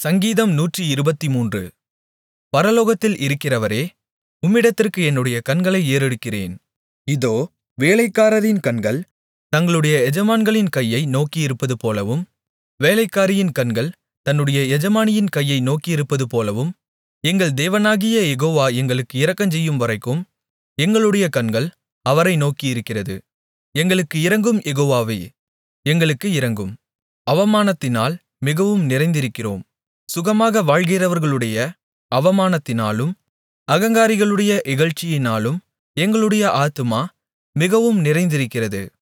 சங்கீதம் நூற்றி இருபத்துமூன்று பரலோகத்தில் இருக்கிறவரே உம்மிடத்திற்கு என்னுடைய கண்களை ஏறெடுக்கிறேன் இதோ வேலைக்காரரின் கண்கள் தங்களுடைய எஜமான்களின் கையை நோக்கியிருப்பதுபோலவும் வேலைக்காரியின் கண்கள் தன்னுடைய எஜமானியின் கையை நோக்கியிருப்பதுபோலவும் எங்கள் தேவனாகிய யெகோவா எங்களுக்கு இரக்கஞ்செய்யும்வரைக்கும் எங்களுடைய கண்கள் அவரை நோக்கியிருக்கிறது எங்களுக்கு இரங்கும் யெகோவாவே எங்களுக்கு இரங்கும் அவமானத்தினால் மிகவும் நிறைந்திருக்கிறோம் சுகமாக வாழ்கிறவர்களுடைய அவமானத்தினாலும் அகங்காரிகளுடைய இகழ்ச்சியினாலும் எங்களுடைய ஆத்துமா மிகவும் நிறைந்திருக்கிறது